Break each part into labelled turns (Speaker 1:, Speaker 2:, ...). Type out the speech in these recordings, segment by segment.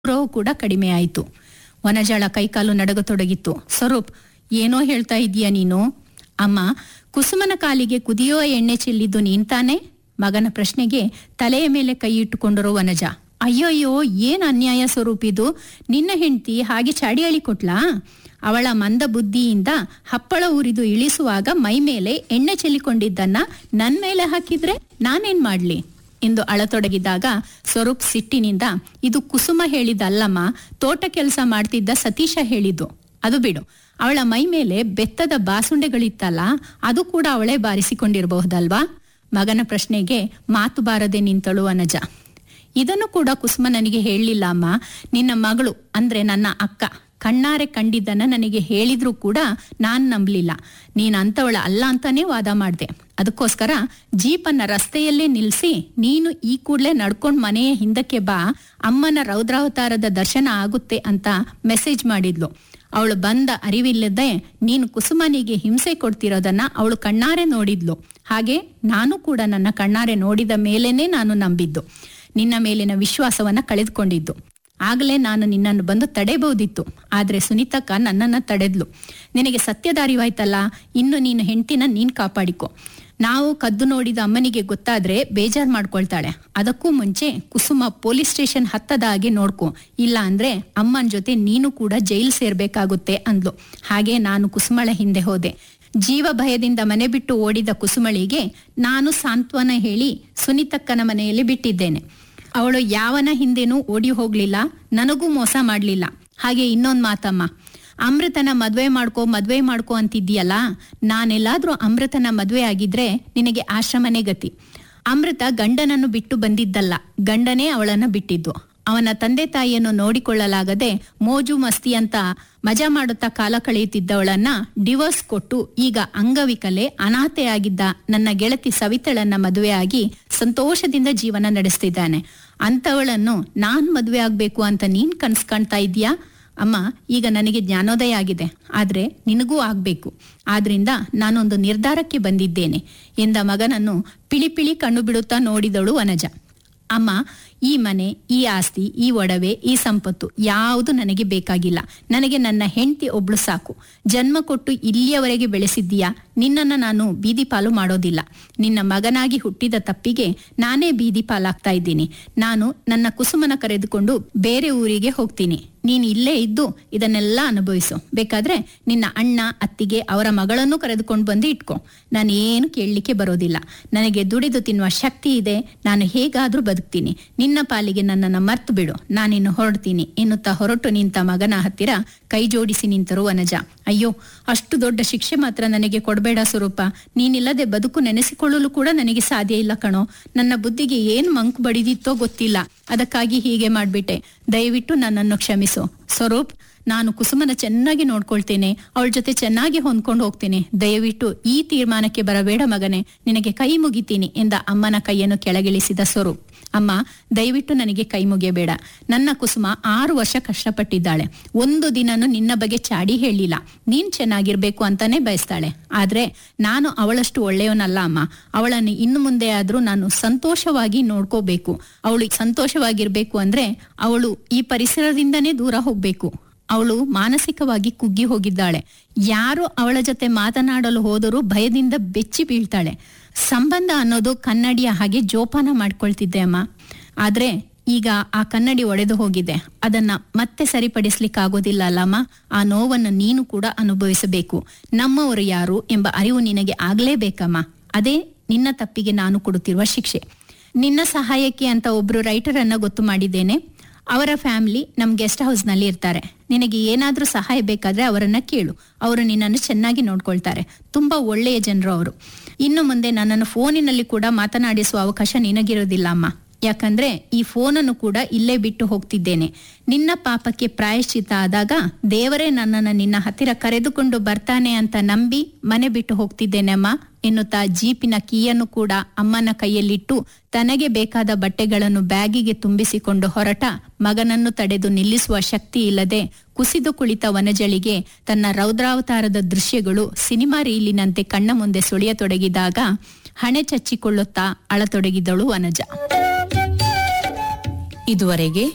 Speaker 1: ರೋಗ ಕೂಡ ಕಡಿಮೆಯಾಯಿತು ವನಜಾಳ ಕೈಕಾಲು ನಡಗತೊಡಗಿತ್ತು ಸ್ವರೂಪ್ ಏನೋ ಹೇಳ್ತಾ ಇದೀಯ ನೀನು ಅಮ್ಮ ಕುಸುಮನ ಕಾಲಿಗೆ ಕುದಿಯುವ ಎಣ್ಣೆ ಚೆಲ್ಲಿದ್ದು ನೀನ್ ತಾನೆ ಮಗನ ಪ್ರಶ್ನೆಗೆ ತಲೆಯ ಮೇಲೆ ಕೈ ಇಟ್ಟುಕೊಂಡರು ವನಜ ಅಯ್ಯಯ್ಯೋ ಏನ್ ಅನ್ಯಾಯ ಸ್ವರೂಪ್ ಇದು ನಿನ್ನ ಹೆಂಡತಿ ಹಾಗೆ ಚಾಡಿಯಾಳಿ ಕೊಟ್ಲಾ ಅವಳ ಮಂದ ಬುದ್ಧಿಯಿಂದ ಹಪ್ಪಳ ಉರಿದು ಇಳಿಸುವಾಗ ಮೈ ಮೇಲೆ ಎಣ್ಣೆ ಚೆಲ್ಲಿಕೊಂಡಿದ್ದನ್ನ ನನ್ ಮೇಲೆ ಹಾಕಿದ್ರೆ ನಾನೇನ್ ಮಾಡ್ಲಿ ಎಂದು ಅಳತೊಡಗಿದಾಗ ಸ್ವರೂಪ್ ಸಿಟ್ಟಿನಿಂದ ಇದು ಕುಸುಮ ಹೇಳಿದ್ದಲ್ಲಮ್ಮ ತೋಟ ಕೆಲಸ ಮಾಡ್ತಿದ್ದ ಸತೀಶ ಹೇಳಿದ್ದು ಅದು ಬಿಡು ಅವಳ ಮೈ ಮೇಲೆ ಬೆತ್ತದ ಬಾಸುಂಡೆಗಳಿತ್ತಲ್ಲ ಅದು ಕೂಡ ಅವಳೇ ಬಾರಿಸಿಕೊಂಡಿರಬಹುದಲ್ವಾ ಮಗನ ಪ್ರಶ್ನೆಗೆ ಮಾತು ಬಾರದೆ ನಿಂತಳು ಅನಜ ಇದನ್ನು ಕೂಡ ಕುಸುಮ ನನಗೆ ಹೇಳಲಿಲ್ಲ ಅಮ್ಮ ನಿನ್ನ ಮಗಳು ಅಂದ್ರೆ ನನ್ನ ಅಕ್ಕ ಕಣ್ಣಾರೆ ಕಂಡಿದ್ದನ್ನ ನನಗೆ ಹೇಳಿದ್ರೂ ಕೂಡ ನಾನ್ ನಂಬಲಿಲ್ಲ ನೀನ್ ಅಂತವಳ ಅಲ್ಲ ಅಂತಾನೆ ವಾದ ಮಾಡ್ದೆ ಅದಕ್ಕೋಸ್ಕರ ಜೀಪನ್ನ ರಸ್ತೆಯಲ್ಲೇ ನಿಲ್ಸಿ ನೀನು ಈ ಕೂಡ್ಲೆ ನಡ್ಕೊಂಡ್ ಮನೆಯ ಹಿಂದಕ್ಕೆ ಬಾ ಅಮ್ಮನ ರೌದ್ರಾವತಾರದ ದರ್ಶನ ಆಗುತ್ತೆ ಅಂತ ಮೆಸೇಜ್ ಮಾಡಿದ್ಲು ಅವಳು ಬಂದ ಅರಿವಿಲ್ಲದೆ ನೀನು ಕುಸುಮನಿಗೆ ಹಿಂಸೆ ಕೊಡ್ತಿರೋದನ್ನ ಅವಳು ಕಣ್ಣಾರೆ ನೋಡಿದ್ಲು ಹಾಗೆ ನಾನು ಕೂಡ ನನ್ನ ಕಣ್ಣಾರೆ ನೋಡಿದ ಮೇಲೇನೆ ನಾನು ನಂಬಿದ್ದು ನಿನ್ನ ಮೇಲಿನ ವಿಶ್ವಾಸವನ್ನ ಕಳೆದುಕೊಂಡಿದ್ದು ಆಗಲೇ ನಾನು ನಿನ್ನನ್ನು ಬಂದು ತಡೆಬಹುದಿತ್ತು ಆದ್ರೆ ಸುನೀತಕ್ಕ ನನ್ನನ್ನ ತಡೆದ್ಲು ನಿನಗೆ ಸತ್ಯದ ಅರಿವಾಯ್ತಲ್ಲ ಇನ್ನು ನೀನು ಹೆಂಡತಿನ ನೀನ್ ಕಾಪಾಡಿಕೊ ನಾವು ಕದ್ದು ನೋಡಿದ ಅಮ್ಮನಿಗೆ ಗೊತ್ತಾದ್ರೆ ಬೇಜಾರ್ ಮಾಡ್ಕೊಳ್ತಾಳೆ ಅದಕ್ಕೂ ಮುಂಚೆ ಕುಸುಮ ಪೊಲೀಸ್ ಸ್ಟೇಷನ್ ಹತ್ತದ ಹಾಗೆ ನೋಡ್ಕೊ ಇಲ್ಲ ಅಂದ್ರೆ ಅಮ್ಮನ ಜೊತೆ ನೀನು ಕೂಡ ಜೈಲ್ ಸೇರ್ಬೇಕಾಗುತ್ತೆ ಅಂದ್ಲು ಹಾಗೆ ನಾನು ಕುಸುಮಳ ಹಿಂದೆ ಹೋದೆ ಜೀವ ಭಯದಿಂದ ಮನೆ ಬಿಟ್ಟು ಓಡಿದ ಕುಸುಮಳಿಗೆ ನಾನು ಸಾಂತ್ವನ ಹೇಳಿ ಸುನೀತಕ್ಕನ ಮನೆಯಲ್ಲಿ ಬಿಟ್ಟಿದ್ದೇನೆ ಅವಳು ಯಾವನ ಹಿಂದೆನೂ ಓಡಿ ಹೋಗ್ಲಿಲ್ಲ ನನಗೂ ಮೋಸ ಮಾಡ್ಲಿಲ್ಲ ಹಾಗೆ ಇನ್ನೊಂದ್ ಮಾತಮ್ಮ ಅಮೃತನ ಮದ್ವೆ ಮಾಡ್ಕೋ ಮದ್ವೆ ಮಾಡ್ಕೋ ಅಂತಿದ್ದೀಯಲ್ಲ ನಾನೆಲ್ಲಾದ್ರೂ ಅಮೃತನ ಮದ್ವೆ ಆಗಿದ್ರೆ ನಿನಗೆ ಆಶ್ರಮನೇ ಗತಿ ಅಮೃತ ಗಂಡನನ್ನು ಬಿಟ್ಟು ಬಂದಿದ್ದಲ್ಲ ಗಂಡನೇ ಅವಳನ್ನ ಬಿಟ್ಟಿದ್ದು ಅವನ ತಂದೆ ತಾಯಿಯನ್ನು ನೋಡಿಕೊಳ್ಳಲಾಗದೆ ಮೋಜು ಮಸ್ತಿ ಅಂತ ಮಜಾ ಮಾಡುತ್ತಾ ಕಾಲ ಕಳೆಯುತ್ತಿದ್ದವಳನ್ನ ಡಿವೋರ್ಸ್ ಕೊಟ್ಟು ಈಗ ಅಂಗವಿಕಲೆ ಅನಾಥೆಯಾಗಿದ್ದ ನನ್ನ ಗೆಳತಿ ಸವಿತಳನ್ನ ಮದುವೆಯಾಗಿ ಸಂತೋಷದಿಂದ ಜೀವನ ನಡೆಸ್ತಿದ್ದಾನೆ ಅಂತವಳನ್ನು ನಾನ್ ಮದುವೆ ಆಗ್ಬೇಕು ಅಂತ ನೀನ್ ಕನ್ಸ್ ಕಾಣ್ತಾ ಇದೀಯಾ ಅಮ್ಮ ಈಗ ನನಗೆ ಜ್ಞಾನೋದಯ ಆಗಿದೆ ಆದ್ರೆ ನಿನಗೂ ಆಗ್ಬೇಕು ಆದ್ರಿಂದ ನಾನೊಂದು ನಿರ್ಧಾರಕ್ಕೆ ಬಂದಿದ್ದೇನೆ ಎಂದ ಮಗನನ್ನು ಪಿಳಿಪಿಳಿ ಕಣ್ಣು ಬಿಡುತ್ತಾ ನೋಡಿದಳು ವನಜ ಅಮ್ಮ ಈ ಮನೆ ಈ ಆಸ್ತಿ ಈ ಒಡವೆ ಈ ಸಂಪತ್ತು ಯಾವುದು ನನಗೆ ಬೇಕಾಗಿಲ್ಲ ನನಗೆ ನನ್ನ ಹೆಂಡತಿ ಒಬ್ಳು ಸಾಕು ಜನ್ಮ ಕೊಟ್ಟು ಇಲ್ಲಿಯವರೆಗೆ ಬೆಳೆಸಿದ್ದೀಯಾ ನಿನ್ನನ್ನು ನಾನು ಬೀದಿ ಪಾಲು ಮಾಡೋದಿಲ್ಲ ನಿನ್ನ ಮಗನಾಗಿ ಹುಟ್ಟಿದ ತಪ್ಪಿಗೆ ನಾನೇ ಬೀದಿ ಪಾಲಾಗ್ತಾ ಇದ್ದೀನಿ ನಾನು ನನ್ನ ಕುಸುಮನ ಕರೆದುಕೊಂಡು ಬೇರೆ ಊರಿಗೆ ಹೋಗ್ತೀನಿ ನೀನು ಇಲ್ಲೇ ಇದ್ದು ಇದನ್ನೆಲ್ಲ ಅನುಭವಿಸು ಬೇಕಾದ್ರೆ ನಿನ್ನ ಅಣ್ಣ ಅತ್ತಿಗೆ ಅವರ ಮಗಳನ್ನು ಕರೆದುಕೊಂಡು ಬಂದು ಇಟ್ಕೊ ನಾನು ಏನು ಕೇಳಲಿಕ್ಕೆ ಬರೋದಿಲ್ಲ ನನಗೆ ದುಡಿದು ತಿನ್ನುವ ಶಕ್ತಿ ಇದೆ ನಾನು ಹೇಗಾದ್ರೂ ಬದುಕ್ತೀನಿ ನಿನ್ನ ಪಾಲಿಗೆ ನನ್ನನ್ನು ಮರ್ತು ಬಿಡು ನಾನಿನ್ನು ಹೊರಡ್ತೀನಿ ಎನ್ನುತ್ತಾ ಹೊರಟು ನಿಂತ ಮಗನ ಹತ್ತಿರ ಕೈ ಜೋಡಿಸಿ ನಿಂತರು ವನಜ ಅಯ್ಯೋ ಅಷ್ಟು ದೊಡ್ಡ ಶಿಕ್ಷೆ ಮಾತ್ರ ನನಗೆ ಕೊಡಬೇಡ ಸ್ವರೂಪ ನೀನಿಲ್ಲದೆ ಬದುಕು ನೆನೆಸಿಕೊಳ್ಳಲು ಕೂಡ ನನಗೆ ಸಾಧ್ಯ ಇಲ್ಲ ಕಣೋ ನನ್ನ ಬುದ್ಧಿಗೆ ಏನ್ ಮಂಕು ಬಡಿದಿತ್ತೋ ಗೊತ್ತಿಲ್ಲ ಅದಕ್ಕಾಗಿ ಹೀಗೆ ಮಾಡ್ಬಿಟ್ಟೆ ದಯವಿಟ್ಟು ನನ್ನನ್ನು ಕ್ಷಮಿಸು ಸ್ವರೂಪ್ ನಾನು ಕುಸುಮನ ಚೆನ್ನಾಗಿ ನೋಡ್ಕೊಳ್ತೇನೆ ಅವಳ ಜೊತೆ ಚೆನ್ನಾಗಿ ಹೊಂದ್ಕೊಂಡು ಹೋಗ್ತೇನೆ ದಯವಿಟ್ಟು ಈ ತೀರ್ಮಾನಕ್ಕೆ ಬರಬೇಡ ಮಗನೆ ನಿನಗೆ ಕೈ ಮುಗಿತೀನಿ ಎಂದ ಅಮ್ಮನ ಕೈಯನ್ನು ಕೆಳಗಿಳಿಸಿದ ಸ್ವರೂಪ್ ಅಮ್ಮ ದಯವಿಟ್ಟು ನನಗೆ ಕೈ ಮುಗಿಯಬೇಡ ನನ್ನ ಕುಸುಮ ಆರು ವರ್ಷ ಕಷ್ಟಪಟ್ಟಿದ್ದಾಳೆ ಒಂದು ದಿನನೂ ನಿನ್ನ ಬಗ್ಗೆ ಚಾಡಿ ಹೇಳಿಲ್ಲ ನೀನ್ ಚೆನ್ನಾಗಿರ್ಬೇಕು ಅಂತಾನೆ ಬಯಸ್ತಾಳೆ ಆದ್ರೆ ನಾನು ಅವಳಷ್ಟು ಒಳ್ಳೆಯವನಲ್ಲ ಅಮ್ಮ ಅವಳನ್ನು ಇನ್ನು ಮುಂದೆ ಆದ್ರೂ ನಾನು ಸಂತೋಷವಾಗಿ ನೋಡ್ಕೋಬೇಕು ಅವಳು ಸಂತೋಷವಾಗಿರ್ಬೇಕು ಅಂದ್ರೆ ಅವಳು ಈ ಪರಿಸರದಿಂದನೇ ದೂರ ಹೋಗ್ಬೇಕು ಅವಳು ಮಾನಸಿಕವಾಗಿ ಕುಗ್ಗಿ ಹೋಗಿದ್ದಾಳೆ ಯಾರು ಅವಳ ಜೊತೆ ಮಾತನಾಡಲು ಹೋದರೂ ಭಯದಿಂದ ಬೆಚ್ಚಿ ಬೀಳ್ತಾಳೆ ಸಂಬಂಧ ಅನ್ನೋದು ಕನ್ನಡಿಯ ಹಾಗೆ ಜೋಪಾನ ಮಾಡ್ಕೊಳ್ತಿದ್ದೆ ಅಮ್ಮ ಆದ್ರೆ ಈಗ ಆ ಕನ್ನಡಿ ಒಡೆದು ಹೋಗಿದೆ ಅದನ್ನ ಮತ್ತೆ ಸರಿಪಡಿಸ್ಲಿಕ್ಕಾಗೋದಿಲ್ಲ ಅಲ್ಲಮ್ಮ ಆ ನೋವನ್ನು ನೀನು ಕೂಡ ಅನುಭವಿಸಬೇಕು ನಮ್ಮವರು ಯಾರು ಎಂಬ ಅರಿವು ನಿನಗೆ ಆಗ್ಲೇಬೇಕಮ್ಮ ಅದೇ ನಿನ್ನ ತಪ್ಪಿಗೆ ನಾನು ಕೊಡುತ್ತಿರುವ ಶಿಕ್ಷೆ ನಿನ್ನ ಸಹಾಯಕ್ಕೆ ಅಂತ ಒಬ್ರು ರೈಟರ್ ಅನ್ನ ಗೊತ್ತು ಮಾಡಿದ್ದೇನೆ ಅವರ ಫ್ಯಾಮಿಲಿ ನಮ್ ಗೆಸ್ಟ್ ಹೌಸ್ ನಲ್ಲಿ ಇರ್ತಾರೆ ನಿನಗೆ ಏನಾದ್ರೂ ಸಹಾಯ ಬೇಕಾದ್ರೆ ಅವರನ್ನ ಕೇಳು ಅವರು ನಿನ್ನನ್ನು ಚೆನ್ನಾಗಿ ನೋಡ್ಕೊಳ್ತಾರೆ ತುಂಬಾ ಒಳ್ಳೆಯ ಜನರು ಅವರು ಇನ್ನು ಮುಂದೆ ನನ್ನನ್ನು ಫೋನಿನಲ್ಲಿ ಕೂಡ ಮಾತನಾಡಿಸುವ ಅವಕಾಶ ನಿನಗಿರೋದಿಲ್ಲ ಅಮ್ಮ ಯಾಕಂದ್ರೆ ಈ ಫೋನನ್ನು ಕೂಡ ಇಲ್ಲೇ ಬಿಟ್ಟು ಹೋಗ್ತಿದ್ದೇನೆ ನಿನ್ನ ಪಾಪಕ್ಕೆ ಪ್ರಾಯಶ್ಚಿತ ಆದಾಗ ದೇವರೇ ನನ್ನನ್ನು ನಿನ್ನ ಹತ್ತಿರ ಕರೆದುಕೊಂಡು ಬರ್ತಾನೆ ಅಂತ ನಂಬಿ ಮನೆ ಬಿಟ್ಟು ಹೋಗ್ತಿದ್ದೇನೆ ಅಮ್ಮ ಎನ್ನುತ್ತಾ ಜೀಪಿನ ಕೀಯನ್ನು ಕೂಡ ಅಮ್ಮನ ಕೈಯಲ್ಲಿಟ್ಟು ತನಗೆ ಬೇಕಾದ ಬಟ್ಟೆಗಳನ್ನು ಬ್ಯಾಗಿಗೆ ತುಂಬಿಸಿಕೊಂಡು ಹೊರಟ ಮಗನನ್ನು ತಡೆದು ನಿಲ್ಲಿಸುವ ಶಕ್ತಿ ಇಲ್ಲದೆ ಕುಸಿದು ಕುಳಿತ ವನಜಳಿಗೆ ತನ್ನ ರೌದ್ರಾವತಾರದ ದೃಶ್ಯಗಳು ಸಿನಿಮಾ ರೀಲಿನಂತೆ ಕಣ್ಣ ಮುಂದೆ ಸುಳಿಯತೊಡಗಿದಾಗ ಹಣೆ ಚಚ್ಚಿಕೊಳ್ಳುತ್ತಾ ಅಳತೊಡಗಿದಳು ವನಜ
Speaker 2: ಇದುವರೆಗೆ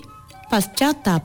Speaker 2: ಪಶ್ಚಾತ್ತಾಪ